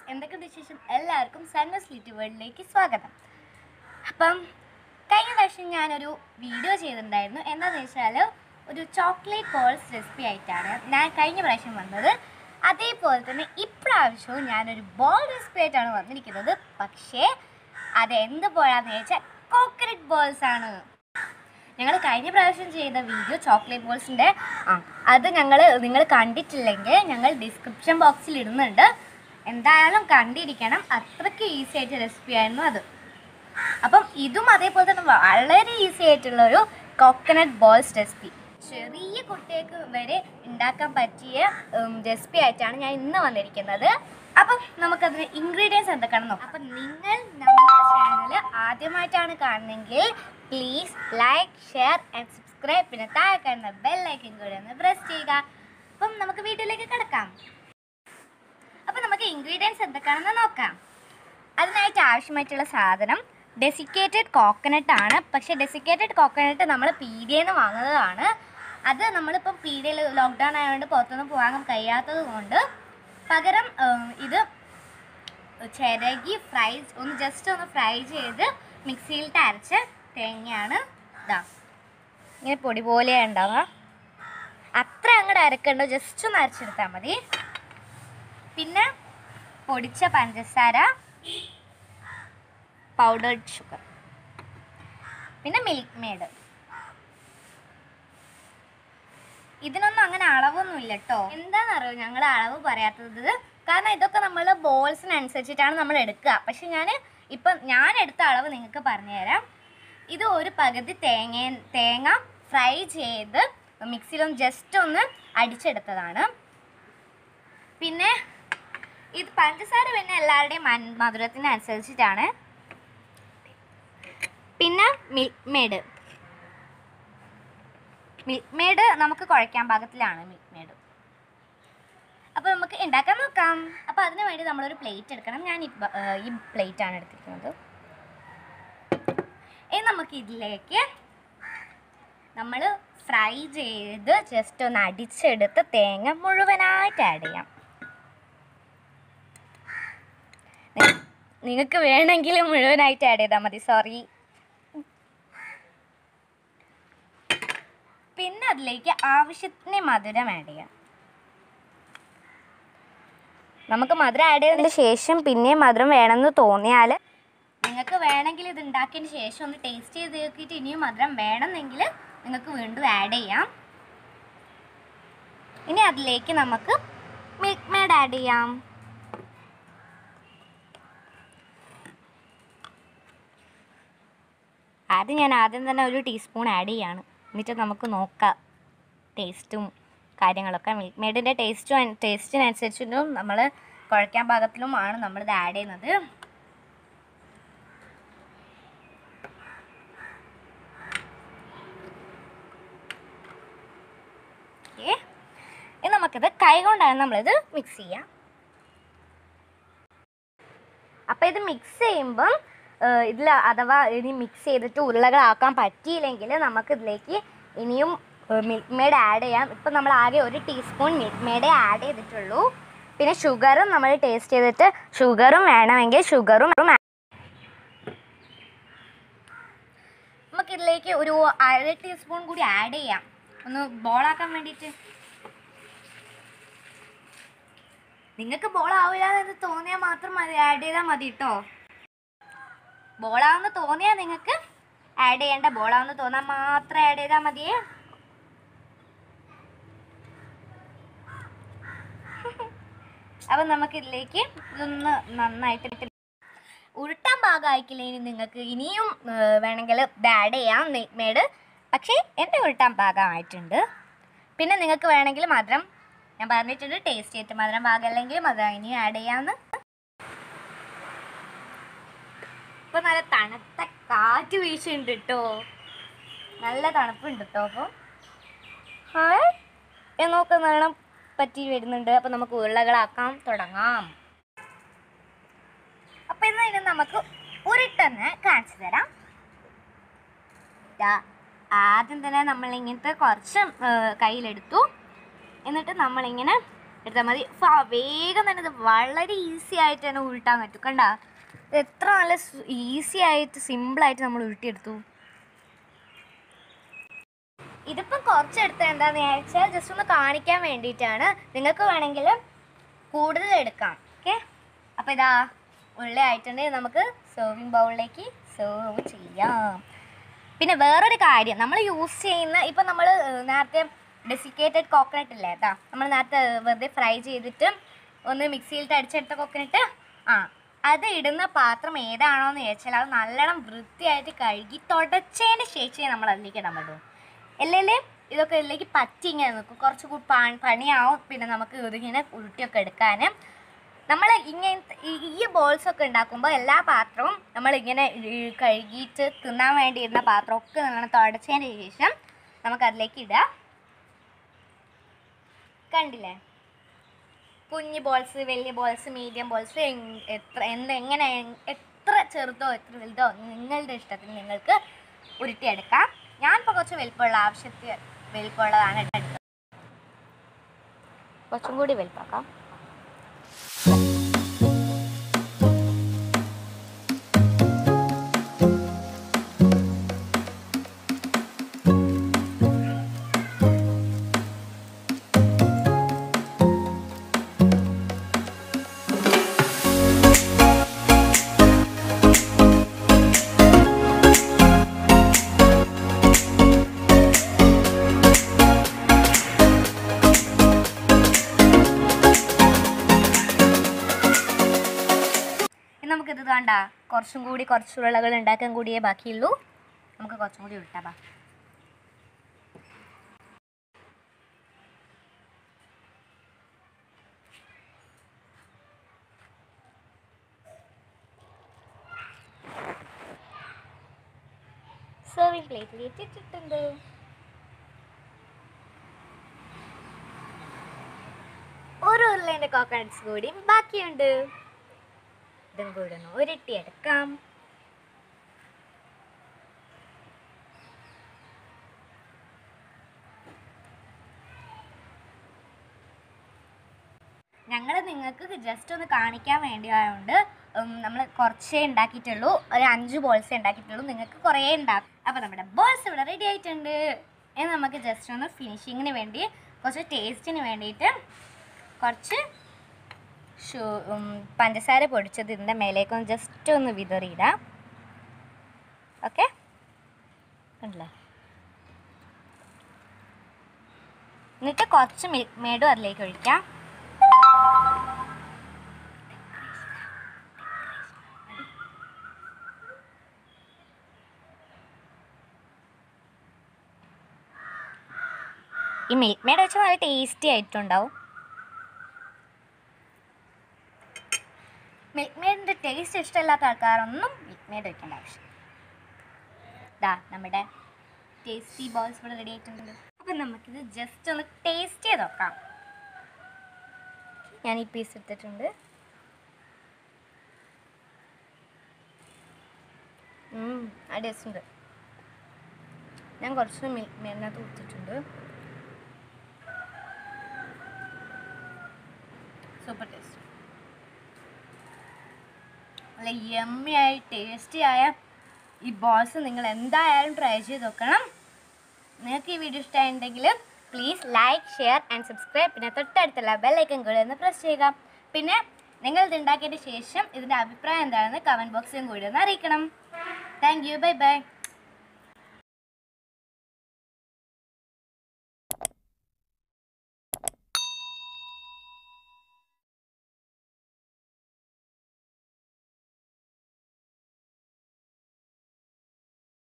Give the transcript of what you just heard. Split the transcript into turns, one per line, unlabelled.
എന്തൊക്കെയുണ്ട് വിശേഷം എല്ലാവർക്കും സൺവസ് ലിറ്റ് വേൾഡിലേക്ക് സ്വാഗതം അപ്പം കഴിഞ്ഞ പ്രാവശ്യം ഞാനൊരു വീഡിയോ ചെയ്തിട്ടുണ്ടായിരുന്നു എന്താണെന്ന് വെച്ചാൽ ഒരു ചോക്ലേറ്റ് ബോൾസ് റെസിപ്പി ആയിട്ടാണ് ഞാൻ കഴിഞ്ഞ പ്രാവശ്യം വന്നത് അതേപോലെ തന്നെ ഇപ്രാവശ്യവും ഞാനൊരു ബോൾ റെസിപ്പി ആയിട്ടാണ് വന്നിരിക്കുന്നത് പക്ഷേ അത് എന്ത് ബോളാന്ന് ചോദിച്ചാൽ കോക്കനട്ട് ബോൾസ് ആണ് ഞങ്ങൾ കഴിഞ്ഞ പ്രാവശ്യം ചെയ്ത വീഡിയോ ചോക്ലേറ്റ് ബോൾസിൻ്റെ ആ അത് ഞങ്ങൾ നിങ്ങൾ കണ്ടിട്ടില്ലെങ്കിൽ ഞങ്ങൾ ഡിസ്ക്രിപ്ഷൻ ബോക്സിൽ ഇടുന്നുണ്ട് എന്തായാലും കണ്ടിരിക്കണം അത്രയ്ക്ക് ഈസി ആയിട്ട് റെസിപ്പി ആയിരുന്നു അത് അപ്പം ഇതും അതേപോലെ തന്നെ വളരെ ഈസി ആയിട്ടുള്ള ഒരു കോക്കനട്ട് ബോൾസ് റെസിപ്പി ചെറിയ കുട്ടികൾക്ക് വരെ ഉണ്ടാക്കാൻ പറ്റിയ റെസിപ്പി ആയിട്ടാണ് ഞാൻ ഇന്ന് വന്നിരിക്കുന്നത് അപ്പം നമുക്കതിന് ഇൻഗ്രീഡിയൻസ് എന്തൊക്കെയാണെന്ന് നോക്കാം അപ്പം നിങ്ങൾ നമ്മുടെ ചാനൽ ആദ്യമായിട്ടാണ് കാണുന്നതെങ്കിൽ please like share and subscribe പിന്നെ താഴെ കാണുന്ന ബെല്ലൈക്കൻ കൂടെ ഒന്ന് പ്രസ് ചെയ്യുക അപ്പം നമുക്ക് വീട്ടിലേക്ക് കിടക്കാം അപ്പം നമുക്ക് ഇൻഗ്രീഡിയൻസ് എന്തൊക്കെയാണെന്ന് നോക്കാം അതിനായിട്ട് ആവശ്യമായിട്ടുള്ള സാധനം ഡെസിക്കേറ്റഡ് കോക്കനട്ട് ആണ് പക്ഷേ ഡെസിക്കേറ്റഡ് കോക്കനട്ട് നമ്മൾ പീഡിയയിൽ നിന്ന് വാങ്ങുന്നതാണ് അത് നമ്മളിപ്പം പീഡിയയിൽ ലോക്ക്ഡൗൺ ആയതുകൊണ്ട് പുറത്തൊന്നും പോകാൻ കഴിയാത്തത് കൊണ്ട് പകരം ഉം, ഇത് ചിരകി ഫ്രൈ ഒന്ന് ജസ്റ്റ് ഒന്ന് ഫ്രൈ ചെയ്ത് മിക്സിയിലിട്ട് അരച്ച തേങ്ങയാണ് ഇതാ ഇങ്ങനെ പൊടി പോലെ ഉണ്ടാവുക അത്ര അങ്ങോട്ട് അരക്കണ്ടോ ജസ്റ്റ് ഒന്ന് അരച്ചെടുത്താൽ മതി പിന്നെ പൊടിച്ച പഞ്ചസാര പൗഡേർഡ് ഷുഗർ പിന്നെ മിൽക്ക് മെയ്ഡ് ഇതിനൊന്നും അങ്ങനെ അളവൊന്നുമില്ല കേട്ടോ എന്താണെന്നറിയോ ഞങ്ങൾ അളവ് പറയാത്തത് കാരണം ഇതൊക്കെ നമ്മൾ ബോൾസിനനുസരിച്ചിട്ടാണ് നമ്മൾ എടുക്കുക പക്ഷെ ഞാൻ ഇപ്പം ഞാൻ എടുത്ത അളവ് നിങ്ങൾക്ക് പറഞ്ഞുതരാം ഇത് ഒരു പകുതി തേങ്ങ തേങ്ങ ഫ്രൈ ചെയ്ത് മിക്സിയിലൊന്ന് ജസ്റ്റ് ഒന്ന് അടിച്ചെടുത്തതാണ് പിന്നെ ഇത് പഞ്ചസാര പിന്നെ എല്ലാവരുടെയും മൻ- മധുരത്തിനനുസരിച്ചിട്ടാണ് പിന്നെ മിൽക്ക് മെയ്ഡ് മിൽക്ക് മെയ്ഡ് നമുക്ക് കുഴയ്ക്കാൻ പാകത്തിലാണ് മിൽക്ക് മെയ്ഡ് അപ്പോൾ നമുക്ക് ഉണ്ടാക്കാൻ നോക്കാം അപ്പോൾ അതിന് വേണ്ടി നമ്മളൊരു പ്ലേറ്റ് എടുക്കണം ഞാൻ ഈ ബ- ഏർ ഈ പ്ലേറ്റ് ആണ് എടുത്തിരിക്കുന്നത് ഇനി നമുക്ക് ഇതിലേക്ക് നമ്മൾ ഫ്രൈ ചെയ്ത് ജസ്റ്റ് ഒന്ന് അടിച്ചെടുത്ത് തേങ്ങ മുഴുവനായിട്ട് ആഡ് ചെയ്യാം നിങ്ങൾക്ക് വേണമെങ്കിൽ മുഴുവനായിട്ട് ആഡ് ചെയ്താൽ മതി സോറി പിന്നെ അതിലേക്ക് ആവശ്യത്തിന് മധുരം ആഡ് ചെയ്യാം നമുക്ക് മധുരം ആഡ് ചെയ്തതിന് ശേഷം പിന്നെ മധുരം വേണമെന്ന് തോന്നിയാൽ നിങ്ങൾക്ക് വേണമെങ്കിൽ ഇത് ഉണ്ടാക്കിയതിന് ശേഷം ഒന്ന് ടേസ്റ്റ് ചെയ്ത് നോക്കിയിട്ട് ഇനിയും മധുരം വേണമെന്നെങ്കിൽ നിങ്ങൾക്ക് വീണ്ടും ആഡ് ചെയ്യാം ഇനി അതിലേക്ക് നമുക്ക് മിൽക്ക് മേഡ് ആഡ് ചെയ്യാം ആദ്യം ഞാൻ ആദ്യം തന്നെ ഒരു ടീസ്പൂൺ ആഡ് ചെയ്യാണ് എന്നിട്ട് നമുക്ക് നോക്കാം ടേസ്റ്റും കാര്യങ്ങളൊക്കെ മിൽക്ക് മെയ്ഡിൻ്റെ ടേസ്റ്റും ടേസ്റ്റിനനുസരിച്ചിട്ടും നമ്മൾ കുഴയ്ക്കാൻ പാകത്തിലുമാണ് നമ്മളിത് ആഡ് ചെയ്യുന്നത് ഓക്കേ ഇനി നമുക്കിത് കൈ കൊണ്ടാണ് നമ്മളിത് മിക്സ് ചെയ്യാം അപ്പം ഇത് മിക്സ് ചെയ്യുമ്പം ഇതിൽ അഥവാ ഇനി മിക്സ് ചെയ്തിട്ട് ഉരുളകളാക്കാൻ പറ്റിയില്ലെങ്കിൽ നമുക്ക് ഇതിലേക്ക് ഇനിയും മിൽക്ക് മെയ്ഡ് ആഡ് ചെയ്യാം ഇപ്പം നമ്മൾ ആകെ ഒരു ടീസ്പൂൺ മിൽക്ക് മെയ്ഡേ ആഡ് ചെയ്തിട്ടുള്ളൂ പിന്നെ ഷുഗറും നമ്മൾ ടേസ്റ്റ് ചെയ്തിട്ട് ഷുഗറും വേണമെങ്കിൽ ഷുഗറും നമുക്കിതിലേക്ക് ഒരു അര ടീസ്പൂൺ കൂടി ആഡ് ചെയ്യാം ഒന്ന് ബോളാക്കാൻ വേണ്ടിയിട്ട് നിങ്ങൾക്ക് ബോൾ ആവില്ല എന്ന് തോന്നിയാൽ മാത്രം മതി ആഡ് ചെയ്താൽ മതി കേട്ടോ ബോളാവെന്ന് തോന്നിയാൽ നിങ്ങൾക്ക് ആഡ് ചെയ്യേണ്ട ബോളാവെന്ന് തോന്നാൻ മാത്രം ആഡ് ചെയ്താൽ മതിയേ അപ്പം നമുക്കിതിലേക്ക് ഇതൊന്ന് നന്നായിട്ട് ഉരുട്ടാൻ പാകമായിക്കില്ലെങ്കിൽ നിങ്ങൾക്ക് ഇനിയും ഏർ, വേണമെങ്കിൽ ഇത് ആഡ് ചെയ്യാം മിൽക്ക് മെയ്ഡ് പക്ഷേ എൻ്റെ ഉരുട്ടാൻ പാകമായിട്ടുണ്ട് പിന്നെ നിങ്ങൾക്ക് വേണമെങ്കിൽ മധുരം ഞാൻ പറഞ്ഞിട്ടുണ്ട് ടേസ്റ്റ് ചെയ്തിട്ട് മധുരം പാകമല്ലെങ്കിൽ മധുരം ഇനിയും ആഡ് ചെയ്യാമെന്ന് ഇപ്പൊ നല്ല തണുത്ത കാറ്റ് വീശുന്നുണ്ട് കേട്ടോ നല്ല തണുപ്പുണ്ട് കേട്ടോ അപ്പോൾ ഹായ് എന്നൊക്കെ നല്ലോണം പറ്റി വരുന്നുണ്ട് അപ്പം നമുക്ക് ഉരുളകളാക്കാൻ തുടങ്ങാം അപ്പം ഇന്ന് ഇനി നമുക്ക് ഉരുട്ടെന്ന് കാണിച്ചു തരാം ദാ, ആദ്യം തന്നെ നമ്മൾ ഇങ്ങനത്തെ കുറച്ച് ഏർ, കയ്യിലെടുത്തു എന്നിട്ട് നമ്മളിങ്ങനെ എടുത്താൽ മതി ഫ- വേഗം തന്നെ ഇത് വളരെ ഈസി ആയിട്ട് തന്നെ ഉരുട്ടാൻ പറ്റും കണ്ട ഇത് എത്ര നല്ല ഈസി ആയിട്ട് സിമ്പിളായിട്ട് നമ്മൾ ഉരുട്ടിയെടുത്തു ഇതിപ്പം കുറച്ചെടുത്ത് എന്താണെന്ന് വെച്ചാൽ ജസ്റ്റ് ഒന്ന് കാണിക്കാൻ വേണ്ടിയിട്ടാണ് നിങ്ങൾക്ക് വേണമെങ്കിൽ കൂടുതൽ എടുക്കാം ഓക്കെ അപ്പോൾ ഇതാ ഉള്ള ആയിട്ടുണ്ടെങ്കിൽ നമുക്ക് സെർവിങ് ബൗളിലേക്ക് സെർവ് ചെയ്യാം പിന്നെ വേറൊരു കാര്യം നമ്മൾ യൂസ് ചെയ്യുന്ന ഇപ്പം നമ്മൾ നേരത്തെ ഡെസിക്കേറ്റഡ് കോക്കനട്ട് ഇല്ലേ കേട്ടോ നമ്മൾ നേരത്തെ വെറുതെ ഫ്രൈ ചെയ്തിട്ട് ഒന്ന് മിക്സിയിലിട്ട് അടിച്ചെടുത്ത കോക്കനട്ട് ആ അത് ഇടുന്ന പാത്രം ഏതാണോ എന്ന് ചോദിച്ചാൽ അത് നല്ലോണം വൃത്തിയായിട്ട് കഴുകി തുടച്ചതിന് ശേഷമേ നമ്മൾ അതിലേക്ക് ഇടാൻ പറ്റൂ അല്ലേ ഇതൊക്കെ ഇതിലേക്ക് പറ്റി ഇങ്ങനെ നിൽക്കും കുറച്ച് കൂടി പ- പണിയാവും പിന്നെ നമുക്ക് ഇതിങ്ങനെ ഉരുട്ടിയൊക്കെ എടുക്കാൻ നമ്മൾ ഇങ്ങനത്തെ ഈ- ഈ ബോൾസ് ഒക്കെ ഉണ്ടാക്കുമ്പോൾ എല്ലാ പാത്രവും നമ്മൾ ഇങ്ങനെ ഈ കഴുകിയിട്ട് തിന്നാൻ വേണ്ടി ഇരുന്ന പാത്രമൊക്കെ നമ്മൾ തുടച്ചതിന് ശേഷം നമുക്ക് അതിലേക്ക് ഇടാം കണ്ടില്ലേ കുഞ്ഞ് ബോൾസ് വലിയ ബോൾസ് മീഡിയം ബോൾസ് എത്ര എന്ത് എങ്ങനെ എത്ര ചെറുതോ എത്ര വലുതോ നിങ്ങളുടെ ഇഷ്ടത്തിന് നിങ്ങൾക്ക് ഉരുട്ടിയെടുക്കാം ഞാനിപ്പോൾ കുറച്ച് വലിപ്പമുള്ള ആവശ്യത്തിന് വലിപ്പമുള്ളതാണ് എടുത്തത് കുറച്ചും കൂടി വലിപ്പാക്കാം ഇനി നമുക്കിത് വേണ്ട കുറച്ചും കൂടി കുറച്ച് ഉരുളകൾ ഉണ്ടാക്കാൻ കൂടിയേ ബാക്കിയുള്ളൂ നമുക്ക് കുറച്ചും കൂടി ഉരുട്ടാം ബാ സെർവിങ് പ്ലേറ്റിൽ ഇട്ടിട്ടുണ്ട് ഒരു ഉരുളേൻ്റെ കോക്കനട്ട്സ് കൂടി ബാക്കിയുണ്ട് ഇതും കൂടെ ഒന്ന് ഉരുട്ടിയെടുക്കാം ഞങ്ങൾ നിങ്ങൾക്ക് ജസ്റ്റ് ഒന്ന് കാണിക്കാൻ വേണ്ടിയായതുകൊണ്ട് നമ്മൾ കുറച്ചേ ഉണ്ടാക്കിയിട്ടുള്ളൂ ഒരു അഞ്ച് ബോൾസേ ഉണ്ടാക്കിയിട്ടുള്ളൂ നിങ്ങൾക്ക് കുറേ ഉണ്ടാക്കും അപ്പോൾ നമ്മുടെ ബോൾസ് ഇവിടെ റെഡി ആയിട്ടുണ്ട് ഇനി നമുക്ക് ജസ്റ്റ് ഒന്ന് ഫിനിഷിങ്ങിന് വേണ്ടി കുറച്ച് ടേസ്റ്റിന് വേണ്ടിയിട്ട് കുറച്ച് ഷു ഉം, പഞ്ചസാര പൊടിച്ചത് ഇതിൻ്റെ മേലേക്കൊന്ന് ജസ്റ്റ് ഒന്ന് വിതറിയിടാം ഓക്കെ കണ്ടില്ലേ എന്നിട്ട് കുറച്ച് മിൽക്ക് മേഡും അതിലേക്ക് ഒഴിക്കാം ഈ മിൽക്ക് മേഡ് വെച്ചാൽ നല്ല ടേസ്റ്റി ആയിട്ടുണ്ടാവും മിൽക്ക് മെയ്ഡിൻ്റെ ടേസ്റ്റ് ഇഷ്ടമില്ലാത്ത ആൾക്കാരൊന്നും മിൽക്ക് മെയ്ഡ് വെക്കേണ്ട ആവശ്യം ദാ നമ്മുടെ ടേസ്റ്റി ബോൾസ് ഇവിടെ റെഡി ആയിട്ടുണ്ട് അപ്പം നമുക്കിത് ജസ്റ്റ് ഒന്ന് ടേസ്റ്റ് ചെയ്ത് നോക്കാം ഞാൻ ഈ പീസ് എടുത്തിട്ടുണ്ട് ഉം, ആ ടേസ്റ്റ് ഉണ്ട് ഞാൻ കുറച്ച് മിൽക്ക് മെയ്ഡിനകത്ത് കൊടുത്തിട്ടുണ്ട് സൂപ്പർ ടേസ്റ്റ് നല്ല യമ്മി ആയി ടേസ്റ്റി ആയ ഈ ബോൾസ് നിങ്ങൾ എന്തായാലും ട്രൈ ചെയ്ത് നോക്കണം നിങ്ങൾക്ക് ഈ വീഡിയോ ഇഷ്ടമായിട്ടുണ്ടെങ്കിൽ please like share and subscribe പിന്നെ തൊട്ടടുത്തുള്ള ബെല്ലൈക്കൻ കൂടി ഒന്ന് പ്രസ് ചെയ്യുക പിന്നെ നിങ്ങൾ ഇത് ഉണ്ടാക്കിയതിന് ശേഷം ഇതിൻ്റെ അഭിപ്രായം എന്താണെന്ന് കമൻറ്റ് ബോക്സിലും കൂടി ഒന്ന് അറിയിക്കണം താങ്ക് യു ബൈ ബൈ